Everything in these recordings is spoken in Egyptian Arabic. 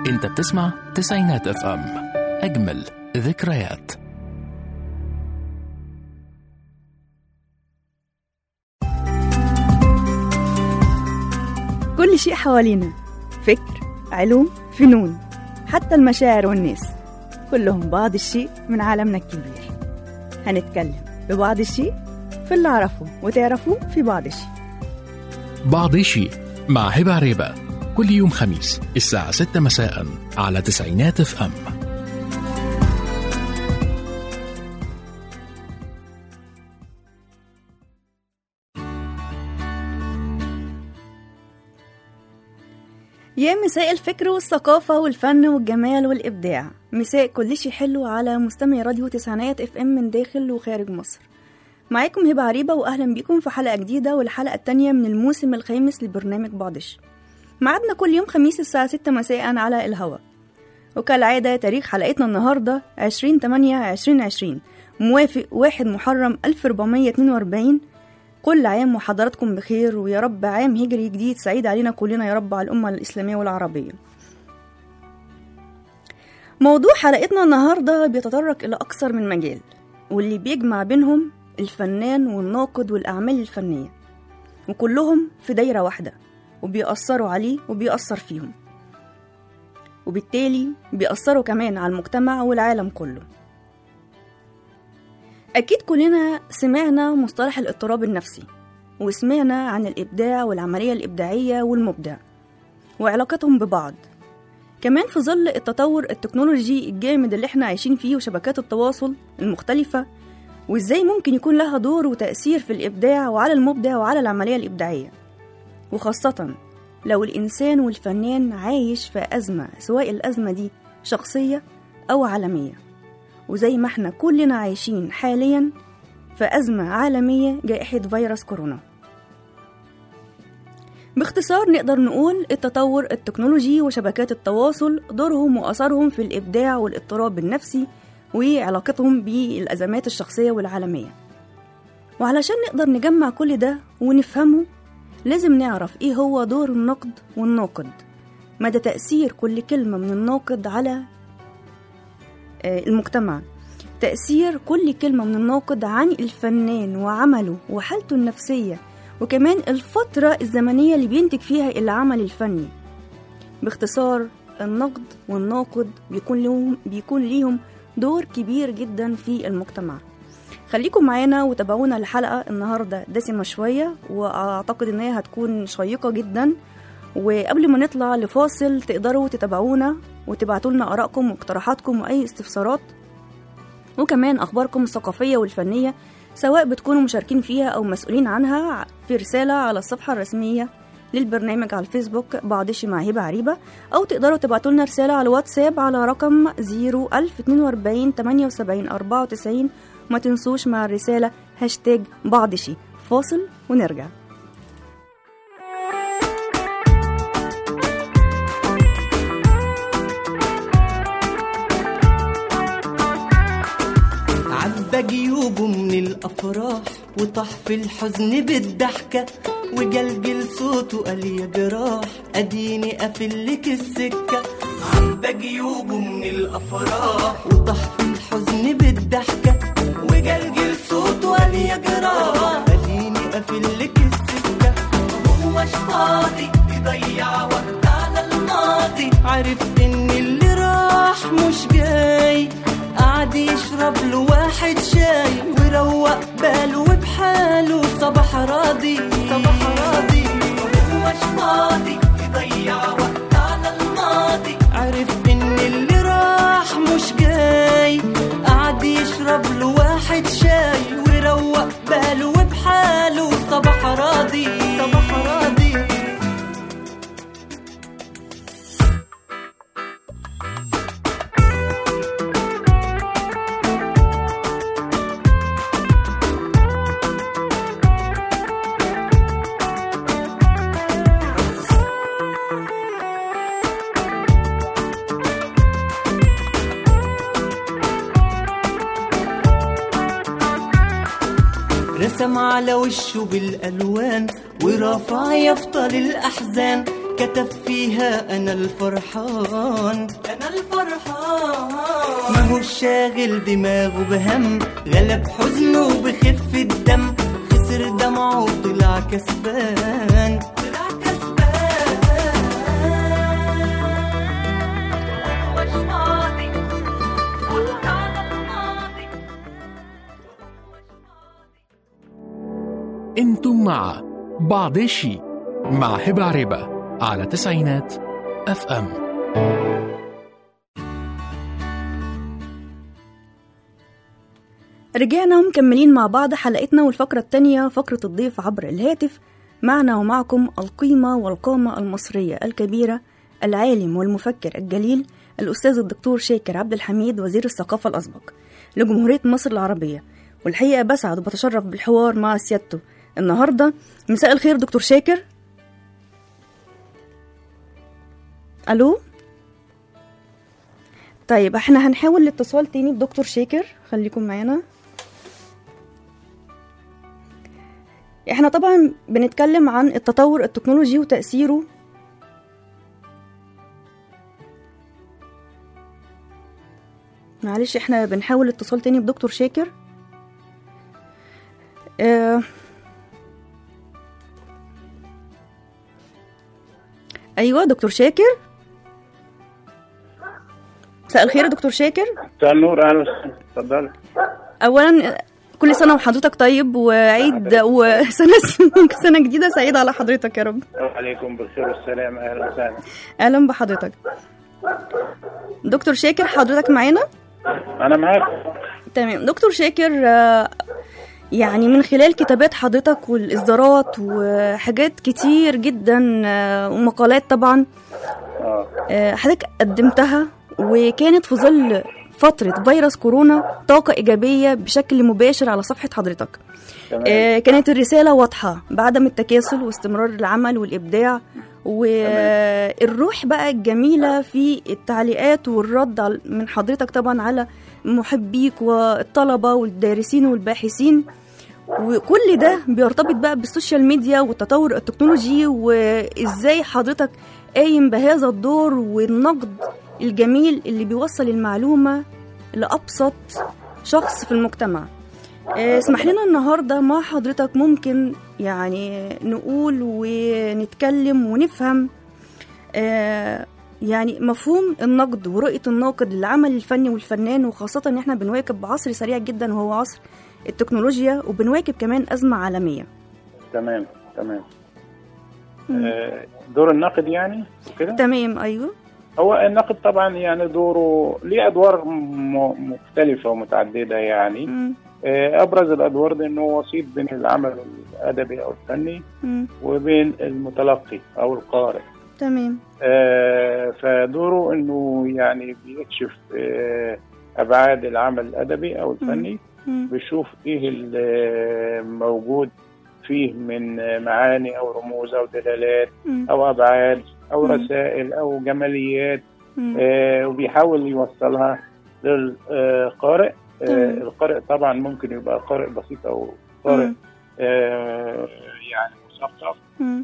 انت بتسمع تسعينات اف ام اجمل ذكريات كل شيء حوالينا فكر علوم فنون حتى المشاعر والناس كلهم بعض الشيء من عالمنا الكبير هنتكلم ببعض الشيء في اللي أعرفه وتعرفوه في بعض الشيء بعض شيء مع هبة عريبة كل يوم خميس الساعة 6 مساء على تسعينات اف ام يا مساء الفكر والثقافة والفن والجمال والإبداع مساء كل شيء حلو على مستمعي راديو تسعينات اف ام من داخل وخارج مصر معاكم هبة عريبة وأهلا بيكم في حلقة جديدة والحلقة التانية من الموسم الخامس لبرنامج بعضش معادنا كل يوم خميس الساعة 6 مساء على الهوا وكالعادة تاريخ حلقتنا النهاردة 20 8 2020 موافق 1 محرم 1442 كل عام وحضراتكم بخير ويا رب عام هجري جديد سعيد علينا كلنا يا رب على الأمة الإسلامية والعربية موضوع حلقتنا النهاردة بيتطرق إلى أكثر من مجال واللي بيجمع بينهم الفنان والناقد والأعمال الفنية وكلهم في دايرة واحدة وبيأثروا عليه وبيأثر فيهم وبالتالي بيأثروا كمان على المجتمع والعالم كله أكيد كلنا سمعنا مصطلح الاضطراب النفسي وسمعنا عن الإبداع والعملية الإبداعية والمبدع وعلاقتهم ببعض كمان في ظل التطور التكنولوجي الجامد اللي احنا عايشين فيه وشبكات التواصل المختلفة وازاي ممكن يكون لها دور وتأثير في الإبداع وعلى المبدع وعلى العملية الإبداعية وخاصة لو الإنسان والفنان عايش في أزمة سواء الأزمة دي شخصية أو عالمية وزي ما احنا كلنا عايشين حاليا في أزمة عالمية جائحة فيروس كورونا باختصار نقدر نقول التطور التكنولوجي وشبكات التواصل دورهم وأثرهم في الإبداع والاضطراب النفسي وعلاقتهم بالأزمات الشخصية والعالمية وعلشان نقدر نجمع كل ده ونفهمه لازم نعرف إيه هو دور النقد والناقد مدى تأثير كل كلمة من الناقد على المجتمع تأثير كل كلمة من الناقد عن الفنان وعمله وحالته النفسية وكمان الفترة الزمنية اللي بينتج فيها العمل الفني باختصار النقد والناقد بيكون لهم بيكون ليهم دور كبير جدا في المجتمع خليكم معانا وتابعونا الحلقة النهاردة دسمة شوية وأعتقد إن هي هتكون شيقة جدا وقبل ما نطلع لفاصل تقدروا تتابعونا وتبعتوا لنا آرائكم واقتراحاتكم وأي استفسارات وكمان أخباركم الثقافية والفنية سواء بتكونوا مشاركين فيها أو مسؤولين عنها في رسالة على الصفحة الرسمية للبرنامج على الفيسبوك بعضشي مع هبة عريبة أو تقدروا تبعتوا لنا رسالة على الواتساب على رقم 01042 78 94 ما تنسوش مع الرسالة هاشتاج بعضشي فاصل ونرجع عبى جيوبه من الأفراح وطاح في الحزن بالضحكة وجلجل صوته قال يا جراح أديني قافلك السكة عبى جيوبه من الأفراح وطاح في الحزن بالضحكة وجلجل صوته قال يا جراح أديني قافلك السكة وهوش فاضي يضيع وقت على الماضي عرف إن اللي راح مش جاي قعد يشرب له واحد شاي وروق باله وبحاله صباح راضي صباح راضي وهوش فاضي يضيع وقت على الماضي عرف ان اللي راح مش جاي قعد يشرب له واحد شاي وروق باله وبحاله صباح راضي صباح راضي رسم على وشه بالألوان ورفع يفطر الأحزان كتب فيها أنا الفرحان أنا الفرحان ما هو شاغل دماغه بهم غلب حزنه بخف الدم خسر دمعه طلع كسبان طلع كسبان مش فاضي وطال الماضي انتم مع بعض الشيء مع هبة عريبة على تسعينات اف ام رجعنا ومكملين مع بعض حلقتنا والفقرة التانية فقرة الضيف عبر الهاتف معنا ومعكم القيمة والقامة المصرية الكبيرة العالم والمفكر الجليل الأستاذ الدكتور شاكر عبد الحميد وزير الثقافة الأسبق لجمهورية مصر العربية والحقيقة بسعد وبتشرف بالحوار مع سيادته النهاردة مساء الخير دكتور شاكر ألو طيب احنا هنحاول الاتصال تاني بدكتور شاكر خليكم معانا احنا طبعا بنتكلم عن التطور التكنولوجي وتأثيره معلش احنا بنحاول اتصال تاني بدكتور شاكر اه ايوه دكتور شاكر مساء الخير يا دكتور شاكر مساء النور اهلا وسهلا اتفضل اولا كل سنه وحضرتك طيب وعيد وسنه سنه جديده سعيده على حضرتك يا رب عليكم بالخير والسلام اهلا وسهلا اهلا بحضرتك دكتور شاكر حضرتك معانا انا معاك تمام دكتور شاكر آه، يعني من خلال كتابات حضرتك والاصدارات وحاجات كتير جدا آه، ومقالات طبعا اه آه، حضرتك قدمتها وكانت في ظل فترة فيروس كورونا طاقة إيجابية بشكل مباشر على صفحة حضرتك تمام آه، كانت الرسالة واضحة بعدم التكاسل واستمرار العمل والإبداع والروح بقى الجميلة في التعليقات والرد على- من حضرتك طبعا على محبيك والطلبة والدارسين والباحثين وكل ده بيرتبط بقى بالسوشيال ميديا والتطور التكنولوجي وازاي حضرتك قايم بهذا الدور والنقد الجميل اللي بيوصل المعلومة لأبسط شخص في المجتمع آه، اسمح لنا النهاردة مع حضرتك ممكن يعني نقول ونتكلم ونفهم آه، يعني مفهوم النقد ورؤية الناقد للعمل الفني والفنان وخاصة ان احنا بنواكب بعصر سريع جدا وهو عصر التكنولوجيا وبنواكب كمان أزمة عالمية تمام تمام مم. آه، دور الناقد يعني كده تمام أيوه هو الناقد طبعا يعني دوره ليه ادوار م- مختلفه ومتعدده يعني مم. آه، ابرز الادوار دي انه وسيط بين العمل الادبي او الفني مم. وبين المتلقي او القارئ تمام آه، فدوره انه يعني بيكشف آه، ابعاد العمل الادبي او الفني مم. بيشوف ايه اللي موجود فيه من معاني او رموز او دلالات مم. او ابعاد او مم. رسائل او جماليات مم. آه، وبيحاول يوصلها للقارئ آه، تمام. القارئ طبعا ممكن يبقى قارئ بسيط او قارئ مم. آه، يعني مثقف مم.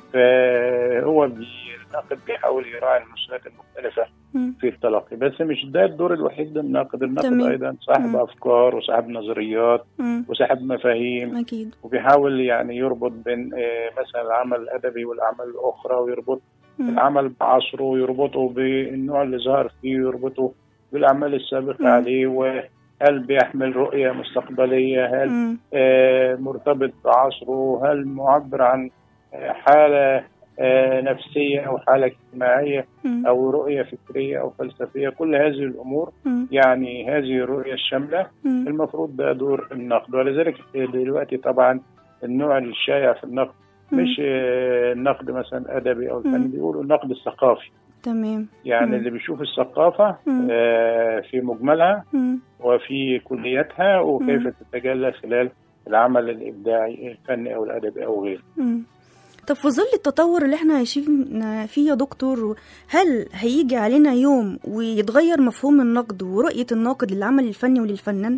فهو بي- الناقد بيحاول يراعي المستويات المختلفة مم. في التلقي بس مش ده الدور الوحيد للناقد الناقد تمام. أيضا صاحب مم. أفكار وصاحب نظريات مم. وصاحب مفاهيم أكيد وبيحاول يعني يربط بين آه، مثلا العمل الأدبي والأعمال الأخرى ويربط مم. العمل بعصره ويربطه بالنوع اللي ظهر فيه ويربطه بالأعمال السابقة مم. عليه وهل بيحمل رؤية مستقبلية هل مم. آه، مرتبط بعصره هل معبر عن آه، حالة آه، نفسية أو حالة اجتماعية مم. أو رؤية فكرية أو فلسفية كل هذه الأمور مم. يعني هذه الرؤية الشاملة مم. المفروض ده دور النقد ولذلك دلوقتي طبعا النوع الشائع في النقد مم. مش آه، النقد مثلا أدبي أو الفني مم. بيقولوا النقد الثقافي تمام يعني مم. اللي بيشوف الثقافة مم. آه، في مجملها مم. وفي كلياتها وكيف مم. تتجلى خلال العمل الإبداعي الفني أو الأدبي أو غيره مم. طب في ظل التطور اللي احنا عايشين فيه يا دكتور هل هيجي علينا يوم ويتغير مفهوم النقد ورؤية الناقد للعمل الفني وللفنان؟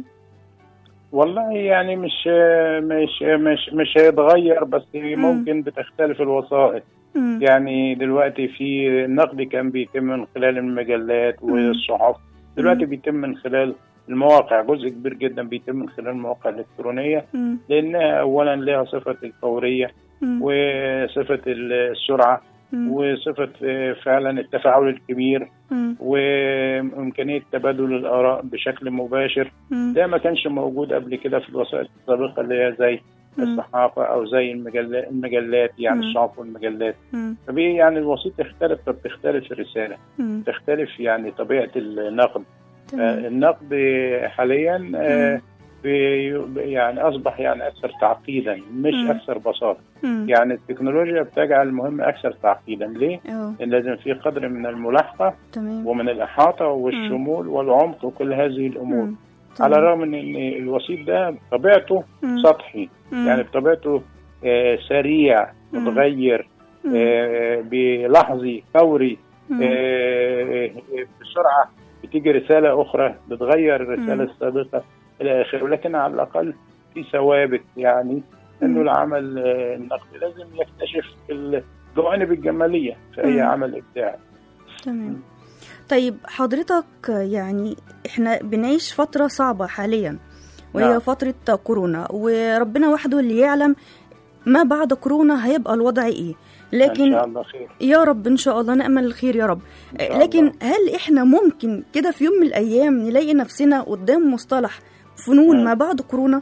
والله يعني مش مش مش مش هيتغير بس ممكن بتختلف الوسائط مم. يعني دلوقتي في النقد كان بيتم من خلال المجلات والصحف دلوقتي بيتم من خلال المواقع جزء كبير جدا بيتم من خلال المواقع الإلكترونية مم. لأنها أولا لها صفة الفورية مم. وصفة السرعة مم. وصفة آه، فعلا التفاعل الكبير مم. وإمكانية تبادل الآراء بشكل مباشر مم. ده ما كانش موجود قبل كده في الوسائل السابقة اللي هي زي مم. الصحافة أو زي المجلات, المجلات يعني مم. الصحف والمجلات مم. فبي يعني الوسيط اختلف فبتختلف الرسالة مم. تختلف يعني طبيعة النقد آه، تمام النقد حاليا آه، مم. بي- يعني أصبح يعني أكثر تعقيدا مش مم. أكثر بساطة مم. يعني التكنولوجيا بتجعل المهم أكثر تعقيدا ليه؟ اه لأن لازم في قدر من الملاحقة تمام ومن الإحاطة والشمول والعمق وكل هذه الأمور مم. على تمام. الرغم من ان الوسيط ده بطبيعته مم. سطحي مم. يعني بطبيعته آه، سريع مم. متغير مم. آه، بلحظي فوري مم. آه، بسرعه بتيجي رساله اخرى بتغير الرساله مم. السابقه الى اخره ولكن على الاقل في ثوابت يعني انه مم. العمل العمل آه، النقدي لازم يكتشف الجوانب الجماليه في اي مم. عمل ابداعي تمام طيب حضرتك يعني احنا بنعيش فترة صعبة حاليا وهي نعم. فترة كورونا وربنا وحده اللي يعلم ما بعد كورونا هيبقى الوضع ايه ان لكن شاء الله خير يا رب ان شاء الله نأمل الخير يا رب شاء لكن الله. هل احنا ممكن كده في يوم من الايام نلاقي نفسنا قدام مصطلح فنون مم. ما بعد كورونا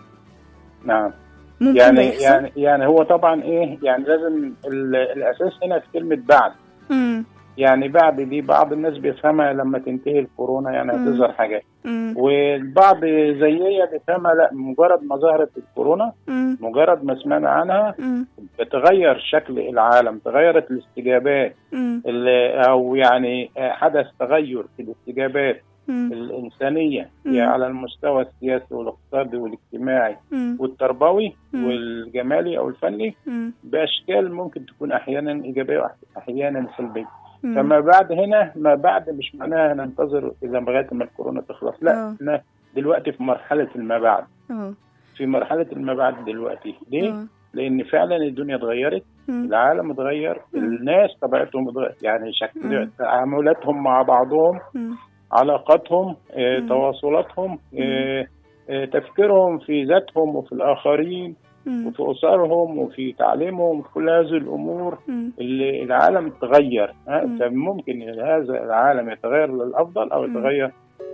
نعم ممكن ده يعني يحصل يعني يعني هو طبعا ايه يعني لازم ال- الاساس هنا في كلمه بعد مم. يعني بعد دي بعض الناس بيفهمها لما تنتهي الكورونا يعني مم. هتظهر حاجات مم. والبعض زيي بيفهمها لا مجرد ما ظهرت الكورونا مم. مجرد ما سمعنا عنها مم. بتغير شكل العالم تغيرت الاستجابات مم. اللي او يعني حدث تغير في الاستجابات مم. الانسانيه مم. يعني على المستوى السياسي والاقتصادي والاجتماعي مم. والتربوي مم. والجمالي او الفني مم. باشكال ممكن تكون احيانا ايجابيه واحيانا سلبيه مم. فما بعد هنا ما بعد مش معناها ننتظر اذا لغايه ما الكورونا تخلص لا آه. احنا دلوقتي في مرحله الما بعد اه في مرحله الما بعد دلوقتي ليه؟ آه. لان فعلا الدنيا اتغيرت مم. العالم اتغير مم. الناس طبيعتهم اتغير يعني شكل مم. تعاملاتهم مع بعضهم مم. علاقاتهم آه، مم. تواصلاتهم آه، آه، تفكيرهم في ذاتهم وفي الآخرين مم. وفي أسرهم وفي تعليمهم وفي كل هذه الأمور مم. اللي العالم تغير ها؟ مم. فممكن هذا العالم يتغير للأفضل أو مم. يتغير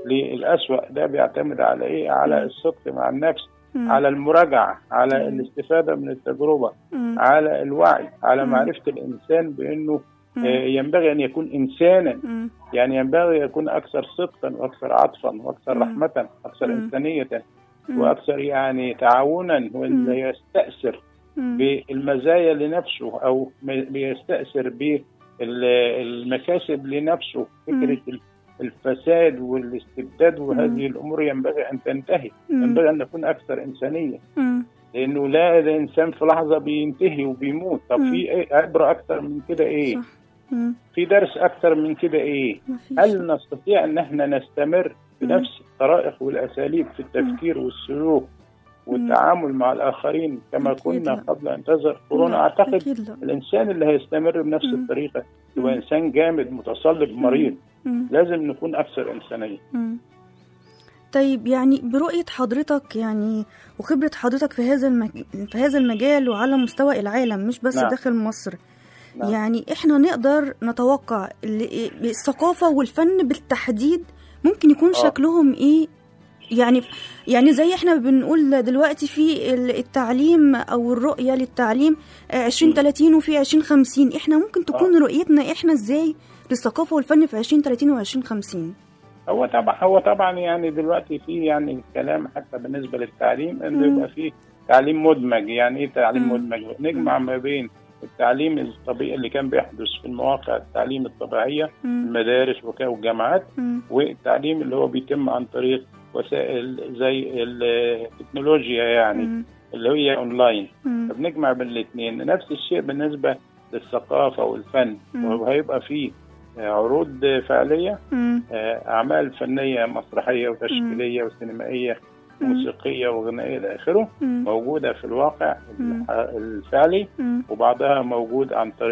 للأسوأ ده بيعتمد على إيه؟ على الصدق مع النفس مم. على المراجعة على مم. الاستفادة من التجربة مم. على الوعي على مم. معرفة الإنسان بأنه مم. آه، ينبغي أن يكون إنسانا مم. يعني ينبغي يكون أكثر صدقا وأكثر عطفا وأكثر مم. رحمة أكثر مم. إنسانية مم. وأكثر يعني تعاونا واللي يستأثر مم. بالمزايا لنفسه أو م- بيستأثر بالمكاسب لنفسه فكرة ال- الفساد والاستبداد وهذه الأمور ينبغي أن تنتهي مم. ينبغي أن نكون أكثر إنسانية مم. لأنه لا الإنسان في لحظة بينتهي وبيموت طب مم. في إيه عبرة أكثر من كده إيه صح. مم. في درس أكثر من كده إيه مفيش. هل نستطيع ان احنا نستمر مم. بنفس الطرائق والاساليب في التفكير والسلوك والتعامل مع الاخرين كما أكيد كنا لا. قبل ان تظهر كورونا لا، اعتقد أكيد لا. الانسان اللي هيستمر بنفس مم. الطريقه مم. يبقى انسان جامد متصلب مريض مم. لازم نكون اكثر انسانيه مم. طيب يعني برؤية حضرتك يعني وخبرة حضرتك في هذا المج... في هذا المجال وعلى مستوى العالم مش بس نعم. داخل مصر نعم. يعني احنا نقدر نتوقع ال- الثقافة والفن بالتحديد ممكن يكون آه. شكلهم ايه يعني يعني زي احنا بنقول دلوقتي في ال- التعليم او الرؤية للتعليم آه، 2030 وفي 2050 احنا ممكن تكون رؤيتنا احنا ازاي للثقافة والفن في 2030 و 2050 هو طبعا هو طبعا يعني دلوقتي في يعني كلام حتى بالنسبه للتعليم انه مم. يبقى في تعليم مدمج يعني ايه تعليم مم. مدمج نجمع ما بين التعليم الطبيعي اللي كان بيحدث في المواقع التعليم الطبيعيه مم. المدارس وك- والجامعات مم. والتعليم اللي هو بيتم عن طريق وسائل زي التكنولوجيا يعني مم. اللي هي اونلاين مم. فبنجمع بين الاثنين نفس الشيء بالنسبه للثقافه والفن مم. وهيبقى فيه عروض فعلية مم. أعمال فنية مسرحية وتشكيلية وسينمائية مم. موسيقية وغنائية إلى آخره مم. موجودة في الواقع مم. الح- الفعلي مم. وبعضها موجود عن طريق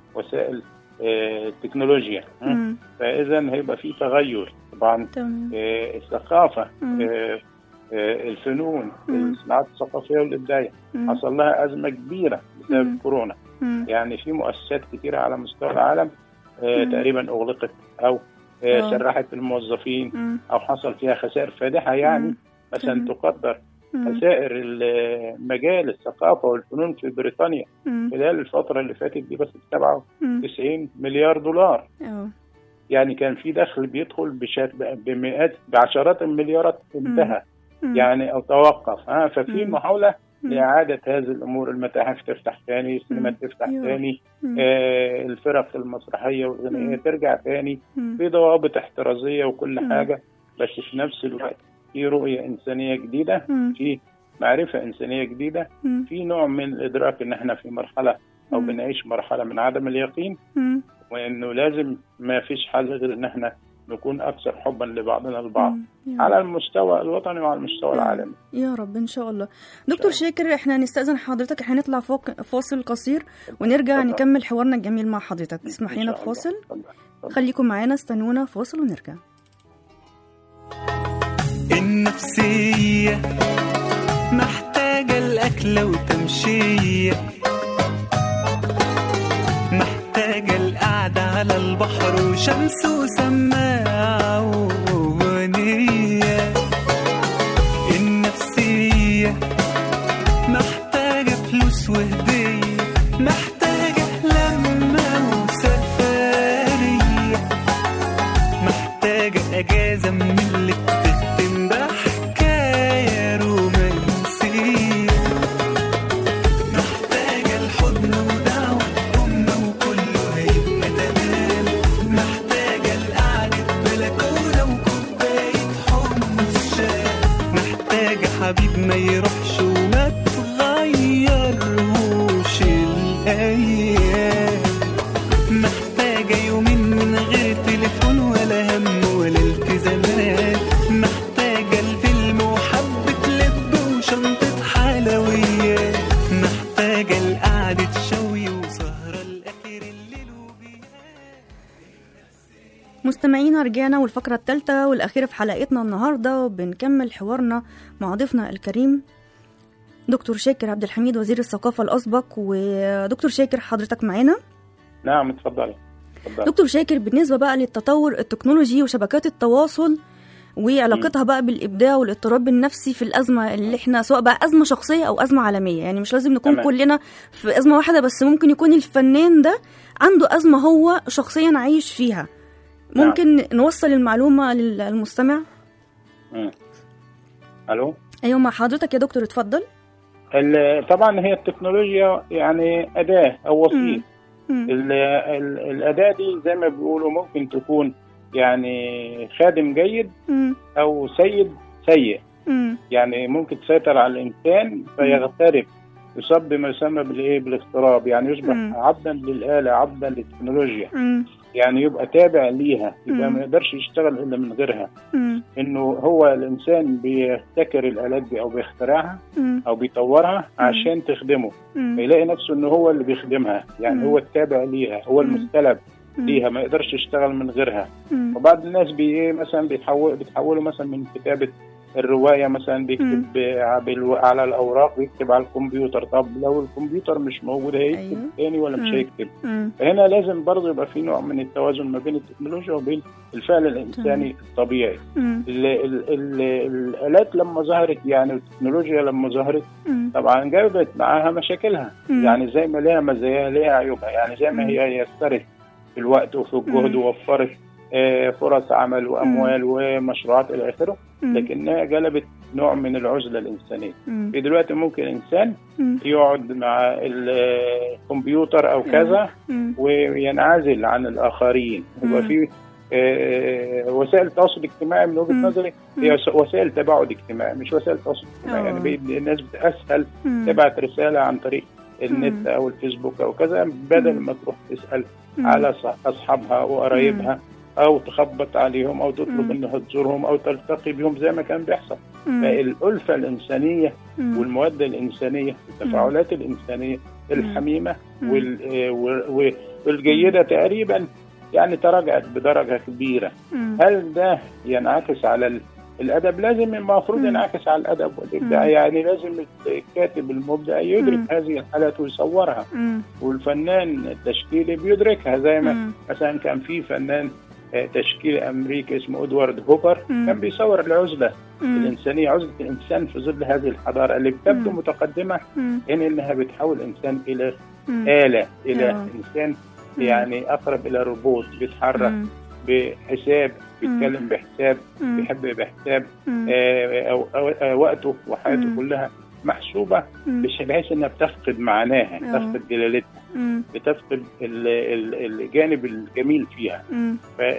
وسائل آه، التكنولوجيا م? مم. فاذا هيبقى في تغير طبعا تمام آه، الثقافه مم. آه، آه، الفنون مم. الصناعات الثقافيه والابداعيه مم. حصل لها ازمه كبيره بسبب مم. كورونا مم. يعني في مؤسسات كثيره على مستوى العالم آه، مم. تقريبا اغلقت او آه، آه. سرحت الموظفين مم. او حصل فيها خسائر فادحه يعني مم. مثلا تمام. تقدر مم. خسائر ال- مجال الثقافه والفنون في بريطانيا مم. خلال الفتره اللي فاتت دي بس ب مم. 97 مليار دولار اه يعني كان في دخل بيدخل بشات بمئات بعشرات المليارات انتهى مم. يعني او توقف ها ففي مم. محاوله مم. لاعاده هذه الامور المتاحف تفتح ثاني السينمات مم. تفتح يا رب. ثاني مم. آه الفرق المسرحيه والغنائيه مم. ترجع ثاني مم. في ضوابط احترازيه وكل مم. حاجه بس في نفس الوقت في رؤيه انسانيه جديده مم. في معرفه انسانيه جديده مم. في نوع من الادراك ان احنا في مرحله او مم. بنعيش مرحله من عدم اليقين مم. وانه لازم ما فيش حل غير ان احنا نكون اكثر حبا لبعضنا البعض مم. يا على رب. المستوى الوطني وعلى المستوى العالمي يا رب ان شاء الله دكتور شاكر احنا نستأذن حضرتك احنا نطلع فوق فاصل قصير ونرجع اتفضل. نكمل حوارنا الجميل مع حضرتك تسمح إن لنا شاء الله. بفاصل اتفضل. اتفضل. خليكم معانا استنونا فاصل ونرجع النفسية محتاجة الأكلة وتمشية محتاجة القعدة على البحر وشمس وسماعة وأغنية النفسية محتاجة فلوس وهدية محتاجة لمة وسفرية محتاجة أجازة من اللي بتختم بحكاية رومانسية محتاجة الحضن ودعوة أمة وكله هيبقى تمام محتاجة القعدة بلكونة وكوباية حمص شاي محتاجة حبيب ما يروحش وما تغيرهوش الأيام محتاجة يومين من غير تليفون ولا هم ولا التزامات محتاجة الفيلم وحبة لب وشنطة حلويات محتاجة القعدة شوي وسهرة لآخر الليل وبيات مستمعينا رجعنا والفقرة الثالثة والأخيرة في حلقتنا النهاردة وبنكمل حوارنا مع ضيفنا الكريم دكتور شاكر عبد الحميد وزير الثقافة الأسبق ودكتور شاكر حضرتك معانا نعم اتفضلي اتفضلي دكتور شاكر بالنسبة بقى للتطور التكنولوجي وشبكات التواصل وعلاقتها بقى بالإبداع والاضطراب النفسي في الأزمة اللي احنا سواء بقى أزمة شخصية أو أزمة عالمية يعني مش لازم نكون تمام. كلنا في أزمة واحدة بس ممكن يكون الفنان ده عنده أزمة هو شخصيا عايش فيها نعم. ممكن نوصل المعلومة للمستمع مم. الو أيوة مع حضرتك يا دكتور اتفضل ال- طبعا هي التكنولوجيا يعني اداه او وسيله مم. ال- ال- الاداه دي زي ما بيقولوا ممكن تكون يعني خادم جيد مم. او سيد سيء مم. يعني ممكن تسيطر على الانسان فيغترب يصاب بما يسمى بالايه بالاضطراب يعني يصبح مم. عبدا للاله عبدا للتكنولوجيا مم. يعني يبقى تابع ليها يبقى مم. ما يقدرش يشتغل الا من غيرها مم. انه هو الانسان بيبتكر الالات دي او بيخترعها مم. او بيطورها عشان تخدمه مم. فيلاقي نفسه ان هو اللي بيخدمها يعني مم. هو التابع ليها هو مم. المستلب مم. ليها ما يقدرش يشتغل من غيرها مم. وبعض الناس بي إيه مثلا بيتحول بيتحولوا مثلا من كتابه الروايه مثلا بيكتب ب- بالو- على الاوراق بيكتب على الكمبيوتر طب لو الكمبيوتر مش موجود هيكتب أيوه. تاني ولا مش مم. هيكتب مم. فهنا لازم برضه يبقى في نوع من التوازن ما بين التكنولوجيا وبين الفعل الانساني الطبيعي مم. ال ال ال الالات لما ظهرت يعني والتكنولوجيا لما ظهرت مم. طبعا جابت معاها مشاكلها مم. يعني زي ما ليها مزاياها ليها عيوبها يعني زي ما مم. هي يسرت في الوقت وفي الجهد مم. ووفرت آه، فرص عمل واموال ومشروعات الى اخره مم. لكنها جلبت نوع من العزله الانسانيه مم. في دلوقتي ممكن انسان مم. يقعد مع الكمبيوتر او كذا مم. وينعزل عن الاخرين يبقى مم. في آه، وسائل التواصل الاجتماعي من وجهه مم. نظري هي وس- وسائل تباعد اجتماعي مش وسائل تواصل اجتماعي آه. يعني بي- الناس بتسهل مم. تبعت رساله عن طريق مم. النت او الفيسبوك او كذا بدل مم. ما تروح تسال مم. على ص- اصحابها وقرايبها او تخبط عليهم او تطلب مم. انها تزورهم او تلتقي بهم زي ما كان بيحصل مم. فالالفه الانسانيه مم. والموده الانسانيه التفاعلات الانسانيه الحميمه مم. وال- آه، و- و- والجيده تقريبا يعني تراجعت بدرجه كبيره مم. هل ده ينعكس على ال- الادب لازم المفروض مم. ينعكس على الادب والابداع مم. يعني لازم الكاتب المبدع يدرك مم. هذه الحالات ويصورها مم. والفنان التشكيلي بيدركها زي ما مم. مثلا كان في فنان آه، تشكيلي امريكي اسمه ادوارد هوبر مم. كان بيصور العزله مم. الانسانيه عزله الانسان في ظل هذه الحضاره اللي بتبدو مم. متقدمه مم. ان انها بتحول الانسان الى مم. اله الى آه. انسان مم. يعني اقرب الى روبوت بيتحرك مم. بحساب بيتكلم بحساب مم. بيحب بحساب مم. آه، أو أو أو وقته وحياته مم. كلها محسوبة مم. بش- بحيث انها بتفقد معناها آه. بتفقد جلالتها مم. بتفقد ال- ال- الجانب الجميل فيها مم.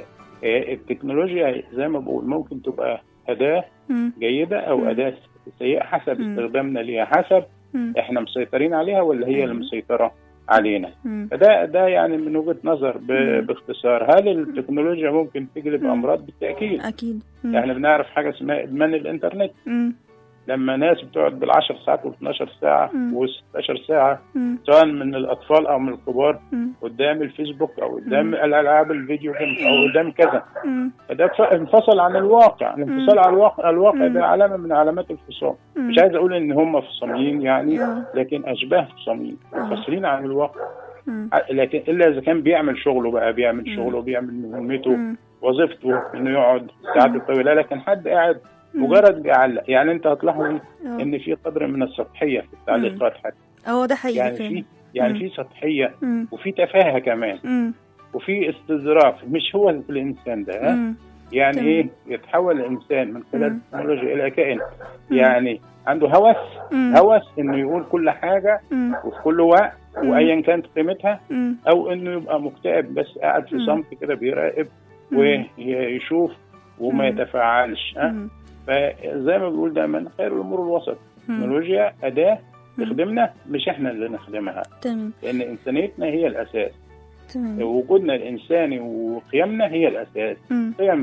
فالتكنولوجيا زي ما بقول ممكن تبقى أداة مم. جيدة أو مم. أداة سيئة حسب مم. استخدامنا ليها حسب مم. احنا مسيطرين عليها ولا هي أيوة. اللي مسيطرة علينا مم. فده ده يعني من وجهة نظر ب- مم. باختصار هل التكنولوجيا ممكن تجلب مم. أمراض بالتأكيد أكيد مم. احنا بنعرف حاجة اسمها إدمان الإنترنت مم. لما ناس بتقعد بالعشر ساعات وال12 ساعة مم. و16 ساعة مم. سواء من الأطفال أو من الكبار مم. قدام الفيسبوك أو قدام مم. الألعاب الفيديو جيم أو قدام كذا مم. فده ف- انفصل عن الواقع الانفصال عن الواقع الواقع مم. ده علامة من علامات الفصام مم. مش عايز أقول إن هم فصاميين يعني آه. لكن أشباه فصاميين آه. منفصلين عن الواقع مم. ع- لكن إلا إذا كان بيعمل شغله بقى بيعمل مم. شغله بيعمل مهمته مم. وظيفته إنه يقعد ساعات طويلة لكن حد قاعد مجرد بيعلق يعني أنت هتلاحظ آه. ان في قدر من السطحيه في التعليقات حتى اه ده حقيقي يعني فعلا. في يعني مم. في سطحيه مم. وفي تفاهه كمان مم. وفي استظراف مش هو الانسان ده ها؟ مم. يعني تمام. ايه يتحول الانسان من خلال مم. التكنولوجيا الى كائن يعني عنده هوس مم. هوس انه يقول كل حاجه مم. وفي كل وقت مم. وايا كانت قيمتها مم. او انه يبقى مكتئب بس قاعد في مم. صمت كده بيراقب مم. ويشوف وما مم. يتفاعلش ها مم. فزي ما بقول دايما خير الامور الوسط مم. التكنولوجيا اداه مم. تخدمنا مش احنا اللي نخدمها تمام لان انسانيتنا هي الاساس تمام وجودنا الانساني وقيمنا هي الاساس مم. قيم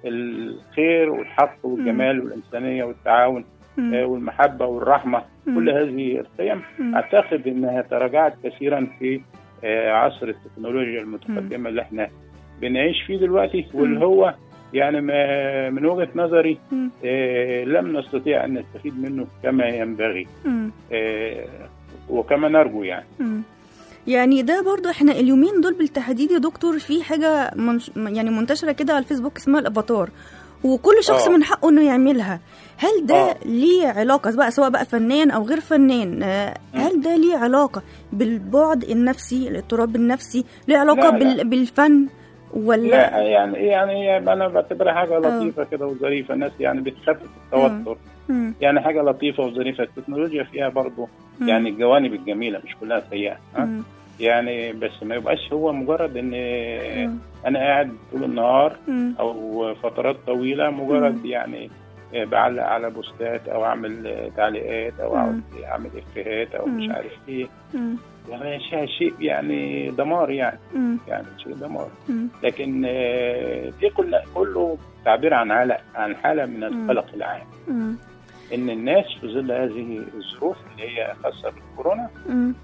الخير والحق والجمال والانسانيه والتعاون مم. آه، والمحبه والرحمه مم. كل هذه القيم مم. اعتقد انها تراجعت كثيرا في آه، عصر التكنولوجيا المتقدمه اللي احنا بنعيش فيه دلوقتي واللي هو يعني ما- من وجهه نظري مم. آه، لم نستطيع ان نستفيد منه كما ينبغي مم. آه، وكما نرجو يعني مم. يعني ده برضو احنا اليومين دول بالتحديد يا دكتور في حاجة منش... يعني منتشرة كده على الفيسبوك اسمها الافاتار وكل شخص آه. من حقه انه يعملها هل ده آه. ليه علاقة بقى سواء بقى فنان او غير فنان آه، هل ده ليه علاقة بالبعد النفسي الاضطراب النفسي ليه علاقة لا، لا. بال... بالفن ولا لا يعني يعني انا بعتبرها حاجه لطيفه كده وظريفه الناس يعني بتخفف التوتر مم. يعني حاجه لطيفه وظريفه التكنولوجيا فيها برضه مم. يعني الجوانب الجميله مش كلها سيئه ها؟ مم. يعني بس ما يبقاش هو مجرد ان مم. انا قاعد طول النهار مم. او فترات طويله مجرد يعني بعلق على بوستات او اعمل تعليقات او مم. اعمل افيهات او مش مم. عارف ايه مم. يعني شيء- شيء يعني دمار يعني مم. يعني شيء دمار مم. لكن آه، دي كل كله تعبير عن حالة عن حالة من القلق العام مم. إن الناس في ظل هذه الظروف اللي هي خاصة بالكورونا مم.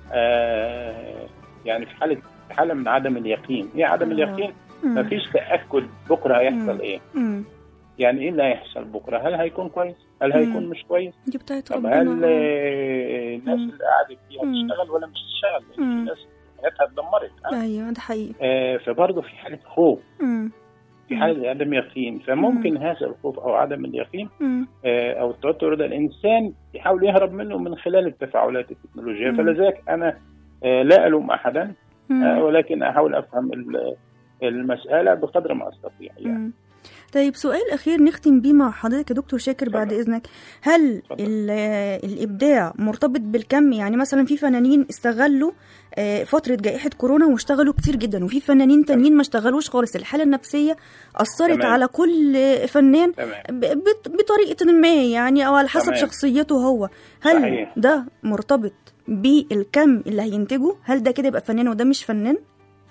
آه، يعني في حالة في حالة من عدم اليقين، إيه عدم آه. اليقين؟ مم. مفيش تأكد بكرة هيحصل مم. إيه؟ مم. يعني إيه اللي هيحصل بكرة؟ هل هيكون كويس؟ هل مم. هيكون مش كويس؟ دي بتاعت طب ربنا هل آه، الناس مم. اللي قاعدة فيها مم. تشتغل ولا مش تشتغل؟ لأن مم. في ناس حياتها اتدمرت آه. ايوه ده حقيقي آه، فبرضه في حالة خوف مم. في حالة عدم يقين فممكن هذا الخوف أو عدم اليقين مم. آه، او التوتر ده الانسان يحاول يهرب منه من خلال التفاعلات التكنولوجيه مم. فلذلك انا آه، لا الوم احدا مم. آه، ولكن احاول افهم ال- المساله بقدر ما استطيع يعني مم. طيب سؤال أخير نختم بيه مع حضرتك يا دكتور شاكر بعد اتفضل. إذنك هل اتفضل. ال- الإبداع مرتبط بالكم يعني مثلا في فنانين استغلوا آه، فترة جائحة كورونا واشتغلوا كتير جدا وفي فنانين تانيين ما اشتغلوش خالص الحالة النفسية أثرت تمام. على كل فنان تمام ب- بط- بطريقة ما يعني أو على حسب تمام. شخصيته هو هل صحيح. ده مرتبط بالكم اللي هينتجه هل ده كده يبقى فنان وده مش فنان؟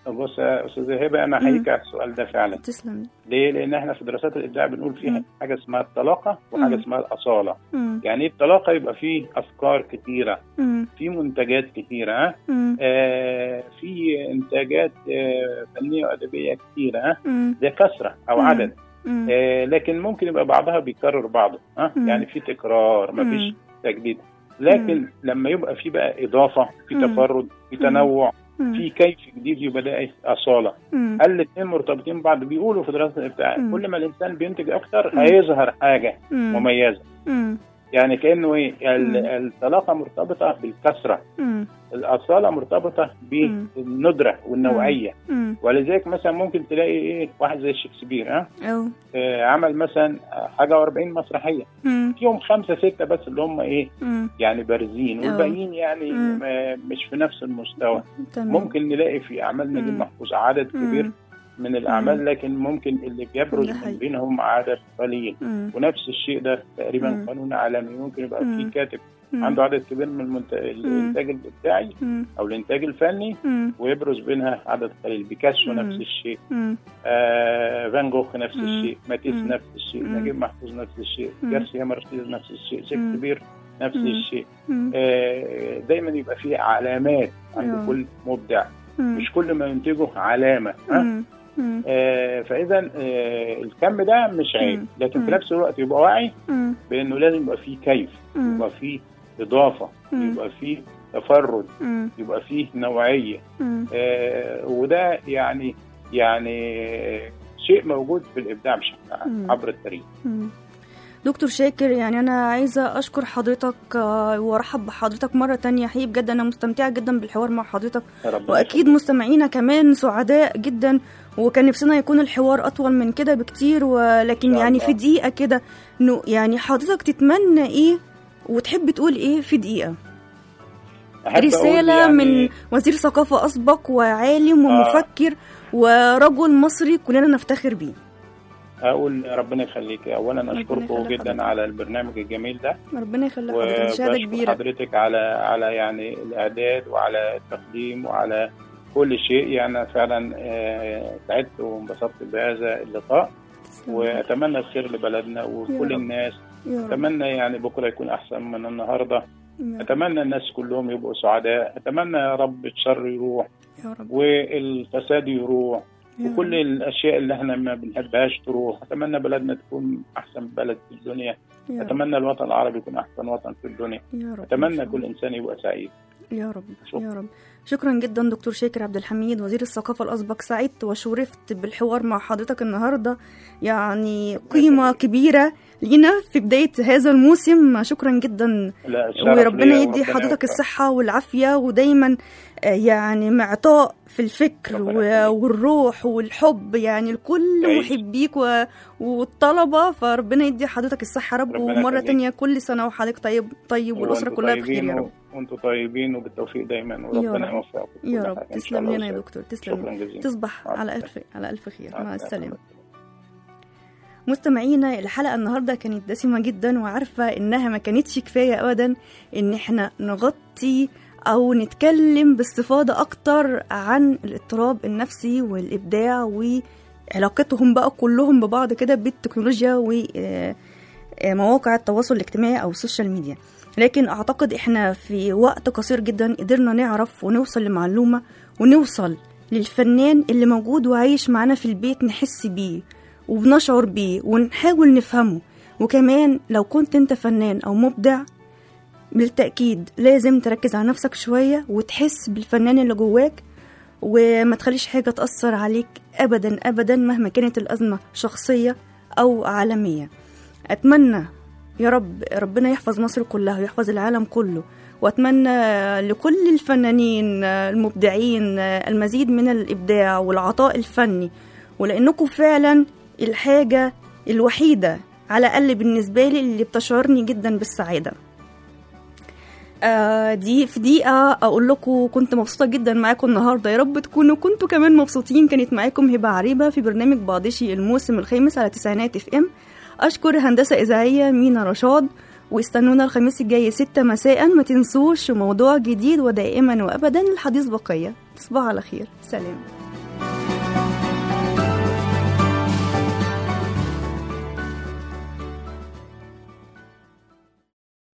بص يا استاذه هبه انا احييك على السؤال ده فعلا تسلم ليه؟ لان احنا في دراسات الابداع بنقول فيها حاجه اسمها الطلاقه وحاجه مم. اسمها الاصاله مم. يعني ايه الطلاقه يبقى فيه افكار كتيره مم. في منتجات كتيره ها مم. آه في انتاجات آه فنيه وادبيه كتيره ها مم. ده كثره او مم. عدد مم. آه لكن ممكن يبقى بعضها بيكرر بعضه ها مم. يعني في تكرار مفيش مم. تجديد لكن لما يبقى في بقى اضافه في مم. تفرد في تنوع مم. في كيف جديد يبقى ده إيه؟ اصاله مم. هل الاثنين مرتبطين ببعض بيقولوا في دراسه الابداع مم. كل ما الانسان بينتج اكثر مم. هيظهر حاجه مم. مميزه مم. يعني كانه ايه ال- مم. الطلاقه مرتبطه بالكثره مم. الاصاله مرتبطه بالندره والنوعيه مم. ولذلك مثلا ممكن تلاقي ايه واحد زي شكسبير ها أو آه عمل مثلا حاجه و40 مسرحيه مم. فيهم خمسه سته بس اللي هم ايه مم. يعني بارزين أه. والباقيين يعني مم. ما- مش في نفس المستوى تمام ممكن نلاقي في اعمال نجيب مم. محفوظ عدد مم. كبير من الاعمال لكن ممكن اللي بيبرز ده حقيقي. من بينهم عدد قليل مم. ونفس الشيء ده تقريبا مم. قانون عالمي ممكن يبقى مم. في كاتب مم. عنده عدد كبير من المنت... الانتاج الابداعي مم. او الانتاج الفني مم. ويبرز بينها عدد قليل بيكاسو مم. نفس الشيء مم. آه فان جوخ نفس مم. الشيء ماتيس مم. نفس الشيء مم. نجيب محفوظ نفس الشيء مم. جارسيا مارتيز نفس الشيء شكسبير نفس مم. الشيء مم. آه دايما يبقى فيه علامات عند آه. كل مبدع مم. مش كل ما ينتجه علامه ها مم. مم. آه فاذا آه الكم ده مش عيب مم. لكن في مم. نفس الوقت يبقى واعي مم. بانه لازم يبقى فيه كيف مم. يبقى فيه اضافه مم. يبقى فيه تفرد مم. يبقى فيه نوعيه مم. آه وده يعني يعني آه، شيء موجود في الابداع بشكل عام مم. عبر التاريخ مم. دكتور شاكر يعني أنا عايزة أشكر حضرتك آه، وأرحب بحضرتك مرة تانية حقيقي بجد أنا مستمتعة جدا بالحوار مع حضرتك ربنا وأكيد مستمعينا كمان سعداء جدا وكان نفسنا يكون الحوار أطول من كده بكتير ولكن إن شاء يعني الله. في دقيقة كده إنه يعني حضرتك تتمنى إيه وتحب تقول إيه في دقيقة أحب أقول رسالة يعني من وزير ثقافة أسبق وعالم ومفكر ورجل مصري كلنا نفتخر بيه اقول ربنا يخليك اولا ربنا اشكركم يخلي جدا حضرتك. على البرنامج الجميل ده ربنا يخلي حضرتك شهادة وبشكر كبيرة حضرتك على على يعني الاعداد وعلى التقديم وعلى كل شيء يعني فعلا آه، سعدت وانبسطت بهذا اللقاء واتمنى الخير لبلدنا يا وكل رب. الناس يا رب اتمنى يعني بكره يكون احسن من النهارده يا رب. اتمنى الناس كلهم يبقوا سعداء اتمنى يا رب الشر يروح يا رب والفساد يروح يا وكل رب. الاشياء اللي احنا ما بنحبهاش تروح اتمنى بلدنا تكون احسن بلد في الدنيا يا رب. اتمنى الوطن العربي يكون احسن وطن في الدنيا يا رب إن اتمنى شاء كل الله. انسان يبقى سعيد يا رب شكرا. يا رب شكرا جدا دكتور شاكر عبد الحميد وزير الثقافة الأسبق سعدت وشرفت بالحوار مع حضرتك النهاردة يعني قيمة كبيرة لينا في بداية هذا الموسم شكرا جدا لا الشرف وربنا ليا يدي وربنا حضرتك يوفقك. الصحة والعافية ودايما آه، يعني معطاء في الفكر ربنا و- يخليك. والروح والحب يعني لكل تعيش. محبيك و- والطلبة فربنا يدي حضرتك الصحة يا رب ربنا ومرة يخليك. تانية كل سنة وحضرتك طيب طيب والأسرة وأنتوا كلها بخير طيبين يا و- رب وانتم طيبين وبالتوفيق دايما يا وربنا رب. يوفقكم في يا كل رب حاجة إن شاء تسلم الله لنا يا وسلام. دكتور تسلم شكرا لنا. جزيلا تصبح مع على السلامة. ألف على ألف خير مع مع السلامة مستمعينا الحلقة النهاردة كانت دسمة جدا وعارفة إنها ما كانتش كفاية أبدا إن إحنا نغطي أو نتكلم باستفاضة أكتر عن الاضطراب النفسي والإبداع وعلاقتهم بقى كلهم ببعض كده بالتكنولوجيا ومواقع التواصل الاجتماعي أو السوشيال ميديا لكن أعتقد إحنا في وقت قصير جدا قدرنا نعرف ونوصل لمعلومة ونوصل للفنان اللي موجود وعايش معانا في البيت نحس بيه وبنشعر بيه ونحاول نفهمه وكمان لو كنت انت فنان او مبدع بالتأكيد لازم تركز على نفسك شوية وتحس بالفنان اللي جواك وما تخليش حاجة تأثر عليك أبدا أبدا مهما كانت الأزمة شخصية أو عالمية أتمنى يا رب ربنا يحفظ مصر كلها ويحفظ العالم كله وأتمنى لكل الفنانين المبدعين المزيد من الإبداع والعطاء الفني ولأنكم فعلا الحاجة الوحيدة على الأقل بالنسبة لي اللي بتشعرني جدا بالسعادة آه دي في دقيقة أقول لكم كنت مبسوطة جدا معاكم النهاردة يا رب تكونوا كنتوا كمان مبسوطين كانت معاكم هبة عريبة في برنامج بعضشي الموسم الخامس على تسعينات اف ام أشكر هندسة إذاعية مينا رشاد واستنونا الخميس الجاي ستة مساء ما تنسوش موضوع جديد ودائما وأبدا الحديث بقية تصبحوا على خير سلام